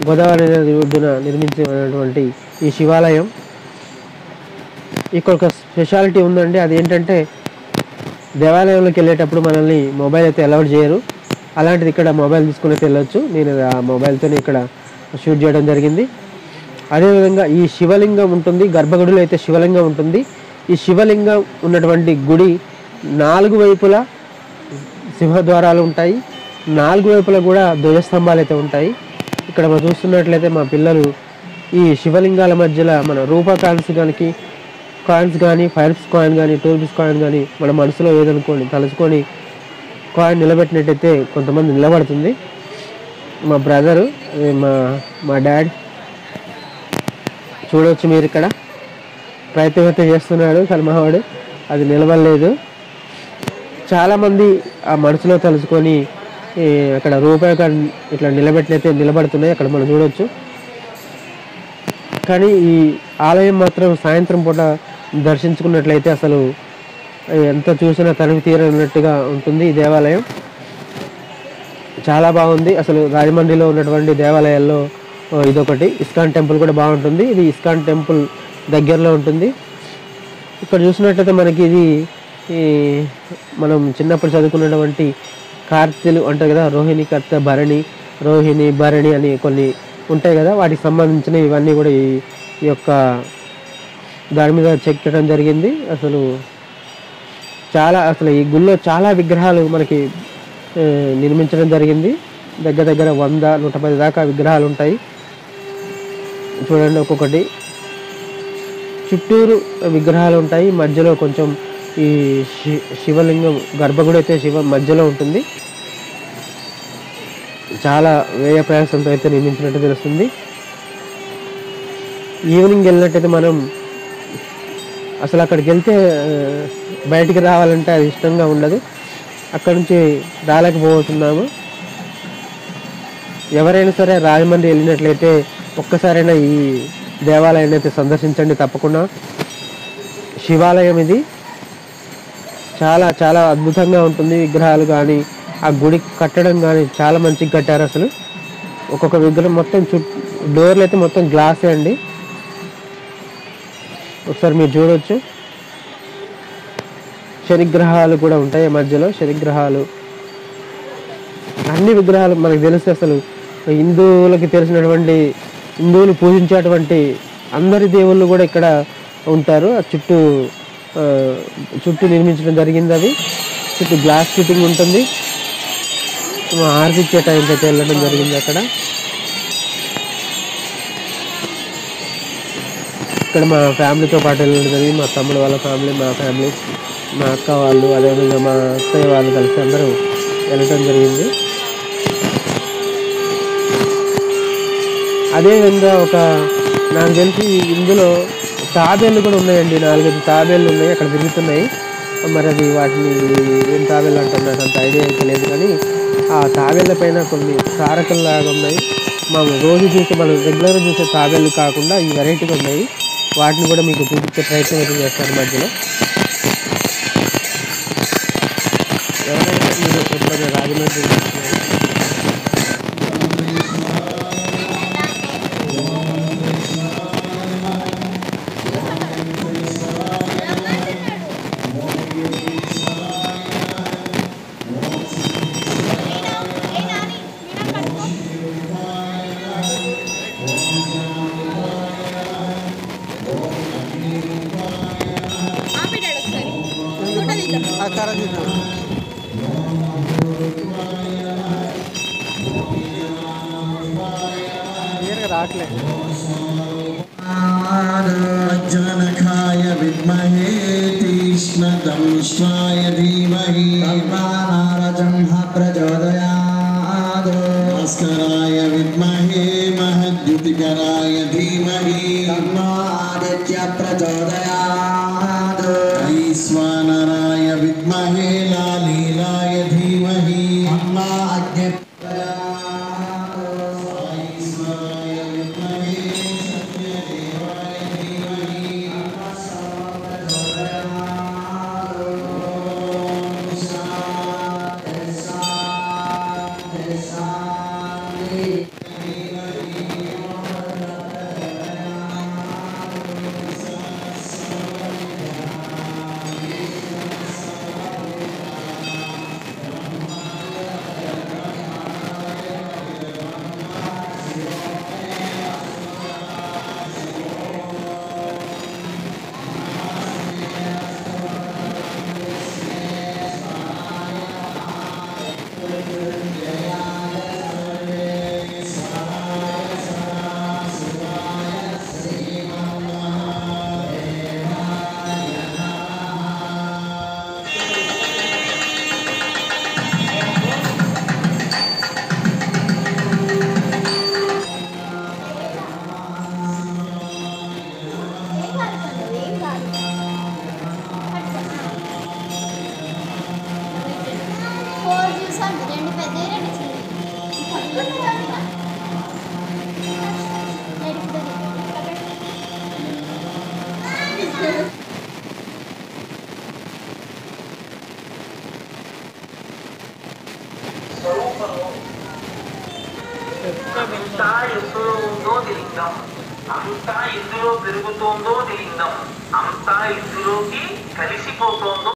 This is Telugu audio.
గోదావరి నది ఒడ్డున నిర్మించినటువంటి ఈ శివాలయం ఇక్కడ ఒక స్పెషాలిటీ ఉందండి అది ఏంటంటే దేవాలయంలోకి వెళ్ళేటప్పుడు మనల్ని మొబైల్ అయితే అలౌడ్ చేయరు అలాంటిది ఇక్కడ మొబైల్ తీసుకుని అయితే వెళ్ళొచ్చు నేను ఆ మొబైల్తో ఇక్కడ షూట్ చేయడం జరిగింది అదేవిధంగా ఈ శివలింగం ఉంటుంది గర్భగుడిలో అయితే శివలింగం ఉంటుంది ఈ శివలింగం ఉన్నటువంటి గుడి నాలుగు వైపులా సింహద్వారాలు ఉంటాయి నాలుగు వైపులా కూడా ధ్వజస్తంభాలు అయితే ఉంటాయి ఇక్కడ మనం చూస్తున్నట్లయితే మా పిల్లలు ఈ శివలింగాల మధ్యలో మన రూపా కాయిన్స్ కానీ కాయిన్స్ కానీ ఫైవ్ రూపీస్ కాయిన్ కానీ టూ రూపీస్ కాయిన్ కానీ మన మనసులో ఏదనుకోండి తలుచుకొని కాయిన్ నిలబెట్టినట్టయితే కొంతమంది నిలబడుతుంది మా బ్రదరు అదే మా మా డాడ్ చూడవచ్చు మీరు ఇక్కడ ప్రయత్నం అయితే చేస్తున్నాడు కానీ మావాడు అది నిలబడలేదు చాలామంది ఆ మనసులో తలుచుకొని ఈ అక్కడ రూపాయి కాయిన్ ఇట్లా నిలబెట్టినైతే నిలబడుతున్నాయి అక్కడ మనం చూడవచ్చు కానీ ఈ ఆలయం మాత్రం సాయంత్రం పూట దర్శించుకున్నట్లయితే అసలు ఎంత చూసినా తనివి తీరనట్టుగా ఉంటుంది ఈ దేవాలయం చాలా బాగుంది అసలు రాజమండ్రిలో ఉన్నటువంటి దేవాలయాల్లో ఓ, ఇదొకటి ఇస్కాన్ టెంపుల్ కూడా బాగుంటుంది ఇది ఇస్కాన్ టెంపుల్ దగ్గరలో ఉంటుంది ఇక్కడ చూసినట్లయితే మనకి ఇది ఈ మనం చిన్నప్పుడు చదువుకున్నటువంటి కార్తెలు అంటారు కదా రోహిణి కర్త భరణి రోహిణి భరణి అని కొన్ని ఉంటాయి కదా వాటికి సంబంధించిన ఇవన్నీ కూడా ఈ ఈ యొక్క దాని మీద చెక్కడం జరిగింది అసలు చాలా అసలు ఈ గుళ్ళో చాలా విగ్రహాలు మనకి ఆ, నిర్మించడం జరిగింది దగ్గర దగ్గర వంద నూట పది దాకా విగ్రహాలు ఉంటాయి చూడండి ఒక్కొక్కటి చుట్టూరు విగ్రహాలు ఉంటాయి మధ్యలో కొంచెం ఈ శి- శివలింగం గర్భగుడి అయితే శివ మధ్యలో ఉంటుంది చాలా వ్యయ ప్రయాసంతో అయితే నిర్మించినట్టు తెలుస్తుంది ఈవినింగ్ వెళ్ళినట్టయితే మనం అసలు అక్కడికి వెళ్తే ఆ, బయటికి రావాలంటే అది ఇష్టంగా ఉండదు అక్కడ నుంచి రాలేకపోతున్నాము ఎవరైనా సరే రాజమండ్రి వెళ్ళినట్లయితే ఒక్కసారైనా ఈ దేవాలయాన్ని అయితే సందర్శించండి తప్పకుండా శివాలయం ఇది చాలా చాలా అద్భుతంగా ఉంటుంది విగ్రహాలు కానీ ఆ గుడి కట్టడం కానీ చాలా మంచిగా కట్టారు అసలు ఒక్కొక్క విగ్రహం మొత్తం చుట్టూ డోర్లు అయితే మొత్తం గ్లాసే అండి ఒకసారి మీరు చూడవచ్చు శనిగ్రహాలు కూడా ఉంటాయి మధ్యలో శనిగ్రహాలు అన్ని విగ్రహాలు మనకు తెలిసి అసలు హిందువులకి తెలిసినటువంటి హిందువులు పూజించేటువంటి అందరి దేవుళ్ళు కూడా ఇక్కడ ఉంటారు ఆ చుట్టూ ఆ, చుట్టూ నిర్మించడం జరిగింది అది చుట్టూ గ్లాస్ ఫిట్టింగ్ ఉంటుంది ఆర్పిచ్చే టైంకి అయితే వెళ్ళడం జరిగింది అక్కడ ఇక్కడ మా ఫ్యామిలీతో పాటు వెళ్ళడం జరిగింది మా తమ్ముడు వాళ్ళ ఫ్యామిలీ మా ఫ్యామిలీ మా అక్క వాళ్ళు అదేవిధంగా మా అత్తయ్య వాళ్ళు కలిసి అందరూ వెళ్ళటం జరిగింది అదేవిధంగా ఒక నాకు తెలిసి ఇందులో తాబేళ్ళు కూడా ఉన్నాయండి నాలుగైదు తాబేళ్ళు ఉన్నాయి అక్కడ తిరుగుతున్నాయి మరి అది వాటిని ఏం తాబేళ్ళు అంటారు నాకు అంత ఐడియా అయితే లేదు కానీ ఆ తాబేళ్ళ పైన కొన్ని తారకల్లాగా ఉన్నాయి మనం రోజు చూసే మనం రెగ్యులర్గా చూసే తాబేళ్ళు కాకుండా ఈ వెరైటీగా ఉన్నాయి వాటిని కూడా మీకు చూపించే ప్రయత్నం అయితే చేస్తారు మధ్యలో ఎవరైనా మీరు ఎప్పుడైనా రాజమండ్రి ఆపిడాడు ఒకసారి ఫోటో తీద్దాం రావట్లేదు जनकाय विद्महे तीक्ष्णदंष्ट्राय धीमहि तन्मानारजह्म प्रचोदयात् भास्कराय विद्महे महद्युतिकराय धीमहि तन्नो आदित्य प्रचोदयात् ऐश्वानराय विद्महे लालीलाय धीमहि तन्नो अग्नि ऐश्वराय विद्महे सत्यदेवाय धीमहि शान्ति शान्ति స్వామి రెండు పెద్దవి రెండు చిన్నవి పట్టుకుంటా వాటిగా. నడుపుతుంది. అంతా ఎప్పుడో ఉందో లింగం అంతా ఇందులో పెరుగుతోందో లింగం అంతా ఇందులోకి కలిసిపోతోందో